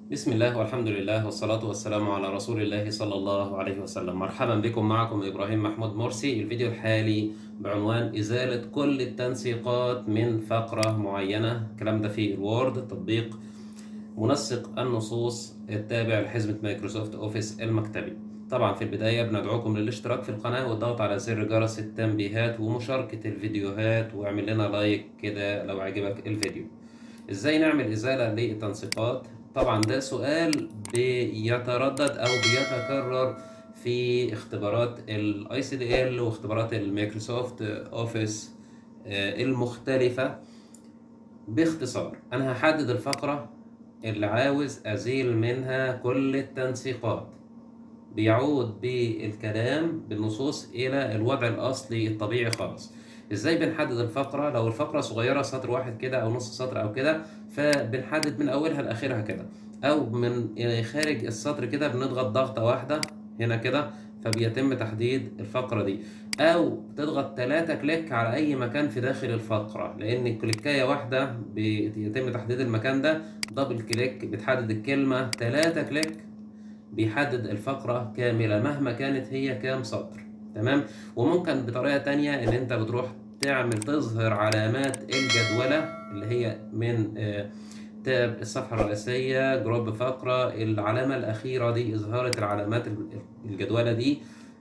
بسم الله والحمد لله والصلاة والسلام على رسول الله صلى الله عليه وسلم مرحبا بكم معكم إبراهيم محمود مرسي الفيديو الحالي بعنوان إزالة كل التنسيقات من فقرة معينة الكلام ده في الوورد تطبيق منسق النصوص التابع لحزمة مايكروسوفت أوفيس المكتبي طبعا في البداية بندعوكم للاشتراك في القناة والضغط على زر جرس التنبيهات ومشاركة الفيديوهات واعمل لنا لايك كده لو عجبك الفيديو ازاي نعمل ازالة للتنسيقات طبعا ده سؤال بيتردد او بيتكرر في اختبارات الاي سي دي ال واختبارات المايكروسوفت اوفيس المختلفة باختصار انا هحدد الفقرة اللي عاوز ازيل منها كل التنسيقات بيعود بالكلام بالنصوص الى الوضع الاصلي الطبيعي خالص ازاي بنحدد الفقره لو الفقره صغيره سطر واحد كده او نص سطر او كده فبنحدد من اولها لاخرها كده او من خارج السطر كده بنضغط ضغطه واحده هنا كده فبيتم تحديد الفقره دي او تضغط ثلاثة كليك على اي مكان في داخل الفقره لان كليكايه واحده بيتم تحديد المكان ده دبل كليك بتحدد الكلمه ثلاثة كليك بيحدد الفقره كامله مهما كانت هي كام سطر تمام وممكن بطريقه تانية ان انت بتروح تعمل تظهر علامات الجدوله اللي هي من تاب الصفحه الرئيسيه جروب فقره العلامه الاخيره دي اظهار العلامات الجدوله دي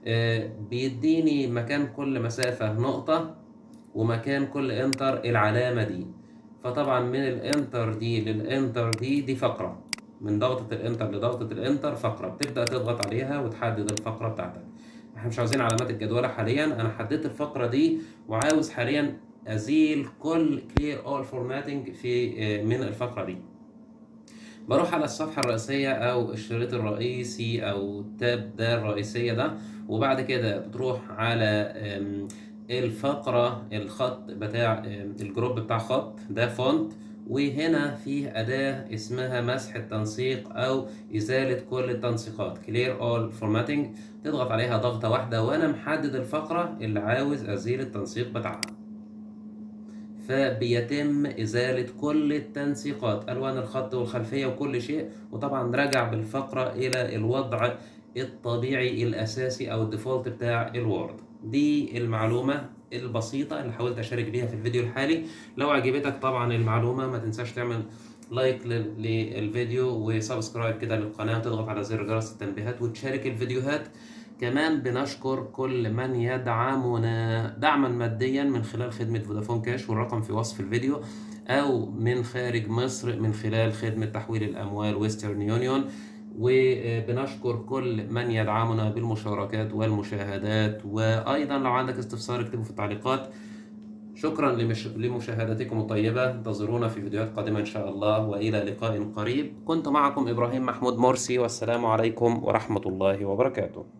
بيديني مكان كل مسافه نقطه ومكان كل انتر العلامه دي فطبعا من الانتر دي للانتر دي دي فقره من ضغطه الانتر لضغطه الانتر فقره بتبدا تضغط عليها وتحدد الفقره بتاعتك احنا مش عاوزين علامات الجدولة حاليا انا حددت الفقرة دي وعاوز حاليا ازيل كل clear all formatting في من الفقرة دي بروح على الصفحة الرئيسية او الشريط الرئيسي او التاب ده الرئيسية ده وبعد كده بتروح على الفقرة الخط بتاع الجروب بتاع خط ده فونت وهنا فيه أداة اسمها مسح التنسيق أو إزالة كل التنسيقات Clear All Formatting تضغط عليها ضغطة واحدة وأنا محدد الفقرة اللي عاوز أزيل التنسيق بتاعها فبيتم إزالة كل التنسيقات ألوان الخط والخلفية وكل شيء وطبعا راجع بالفقرة إلى الوضع الطبيعي الأساسي أو الديفولت بتاع الوورد دي المعلومة البسيطة اللي حاولت أشارك بيها في الفيديو الحالي لو عجبتك طبعا المعلومة ما تنساش تعمل لايك للفيديو وسبسكرايب كده للقناة وتضغط على زر جرس التنبيهات وتشارك الفيديوهات كمان بنشكر كل من يدعمنا دعما ماديا من خلال خدمة فودافون كاش والرقم في وصف الفيديو أو من خارج مصر من خلال خدمة تحويل الأموال ويسترن يونيون وبنشكر كل من يدعمنا بالمشاركات والمشاهدات وأيضا لو عندك استفسار اكتبه في التعليقات شكرا لمش... لمشاهدتكم الطيبة انتظرونا في فيديوهات قادمة إن شاء الله وإلى لقاء قريب كنت معكم إبراهيم محمود مرسي والسلام عليكم ورحمة الله وبركاته